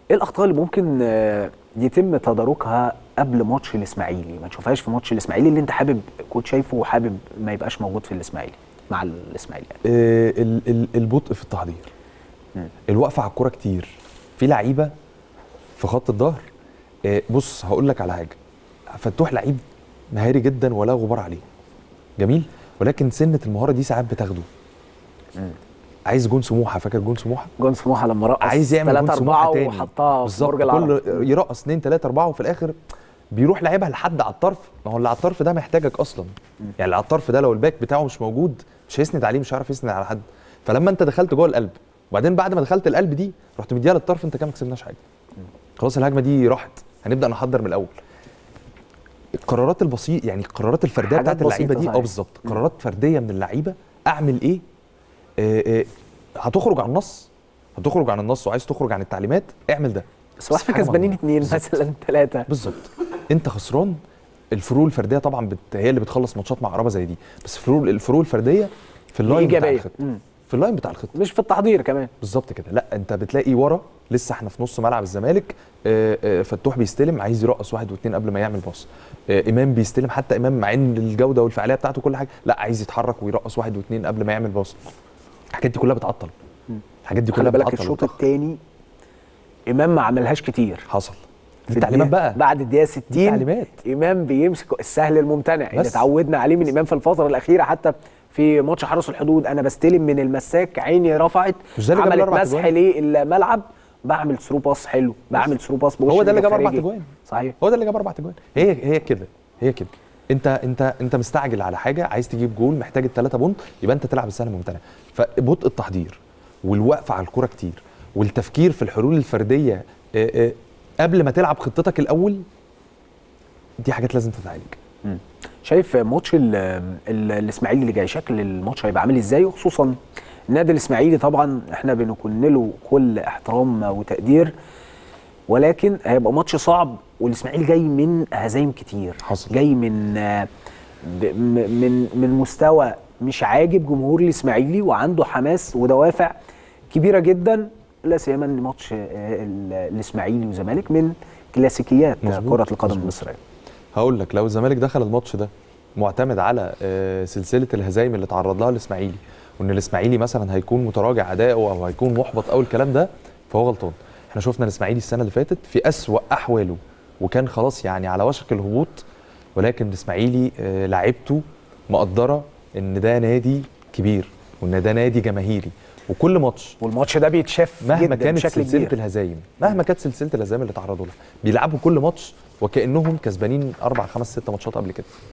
ايه الاخطاء اللي ممكن آه، يتم تداركها قبل ماتش الاسماعيلي ما نشوفهاش في ماتش الاسماعيلي اللي انت حابب كنت شايفه وحابب ما يبقاش موجود في الاسماعيلي مع الاسماعيلي يعني. آه، ال- ال- البطء في التحضير مم. الوقفه على الكوره كتير في لعيبه في خط الظهر آه، بص هقول لك على حاجه فتوح لعيب مهاري جدا ولا غبار عليه جميل ولكن سنه المهاره دي ساعات بتاخده مم. عايز جون سموحه فاكر جون سموحه جون سموحه لما رقص عايز يعمل جون 3 سموحه 4 تاني وحطها في بالظبط برج العرب كل يرقص 2 3 4 وفي الاخر بيروح لعيبها لحد على الطرف ما هو اللي على الطرف ده محتاجك اصلا يعني اللي على الطرف ده لو الباك بتاعه مش موجود مش هيسند عليه مش هيعرف يسند على حد فلما انت دخلت جوه القلب وبعدين بعد ما دخلت القلب دي رحت مديها للطرف انت كده ما كسبناش حاجه خلاص الهجمه دي راحت هنبدا نحضر من الاول القرارات البسيط يعني القرارات الفرديه حاجات بتاعت اللعيبه بسيطة دي صحيح. اه بالظبط قرارات فرديه من اللعيبه اعمل ايه آه آه هتخرج عن النص هتخرج عن النص وعايز تخرج عن التعليمات اعمل ده بس واحنا حاجة كسبانين مهمة. اثنين بالظبط. مثلا ثلاثه بالظبط انت خسران الفروق الفرديه طبعا بت... هي اللي بتخلص ماتشات مع قرابه زي دي بس الفروق الفروق الفرديه في اللاين بتاع ايجابيه الخط مم. في اللاين بتاع الخط مش في التحضير كمان بالظبط كده لا انت بتلاقي ورا لسه احنا في نص ملعب الزمالك آه، آه، فتوح بيستلم عايز يرقص واحد واثنين قبل ما يعمل باص آه، امام بيستلم حتى امام مع ان الجوده والفعاليه بتاعته كل حاجه لا عايز يتحرك ويرقص واحد واثنين قبل ما يعمل باص الحاجات دي كلها بتعطل الحاجات دي خلي كلها بالك بتعطل الشوط وبتأخر. الثاني امام ما عملهاش كتير حصل في دي تعليمات الدقيقة- بقى بعد الدقيقه 60 دي تعليمات امام بيمسك السهل الممتنع اللي بس. اتعودنا عليه من امام في الفتره الاخيره حتى في ماتش حرس الحدود انا بستلم من المساك عيني رفعت مش ده اللي جاب عملت الأربع مسح تجوان؟ للملعب بعمل ثرو باس حلو بعمل ثرو باس بوش هو ده اللي رجل جاب اربع خارجي. تجوان صحيح هو ده اللي جاب اربع تجوان هي هي كده هي كده انت انت انت مستعجل على حاجه عايز تجيب جول محتاج الثلاثه بونت يبقى انت تلعب السهل الممتنع فبطء التحضير والوقفه على الكوره كتير والتفكير في الحلول الفرديه آه، آه، قبل ما تلعب خطتك الاول دي حاجات لازم تتعالج شايف ماتش ال- ال- الاسماعيلي اللي جاي شكل الماتش هيبقى عامل ازاي وخصوصا النادي الاسماعيلي طبعا احنا بنكن له كل احترام وتقدير ولكن هيبقى ماتش صعب والاسماعيلي جاي من هزايم كتير حصل. جاي من آه، ب- م- من من مستوى مش عاجب جمهور الاسماعيلي وعنده حماس ودوافع كبيره جدا لا سيما ان ماتش آه، ال- الاسماعيلي والزمالك من كلاسيكيات مظبوط. كره القدم مظبوط. المصريه هقول لك لو الزمالك دخل الماتش ده معتمد على آه، سلسله الهزايم اللي تعرض لها الاسماعيلي وان الاسماعيلي مثلا هيكون متراجع اداؤه او هيكون محبط او الكلام ده فهو غلطان احنا شفنا الاسماعيلي السنه اللي فاتت في اسوا احواله وكان خلاص يعني على وشك الهبوط ولكن الاسماعيلي آه، لعيبته مقدره ان ده نادي كبير وان ده نادي جماهيري وكل ماتش والماتش ده بيتشاف مهما جدا كانت بشكل سلسله كبير الهزايم مهما كانت سلسله الهزايم اللي تعرضوا لها بيلعبوا كل ماتش وكانهم كسبانين اربع خمس ست ماتشات قبل كده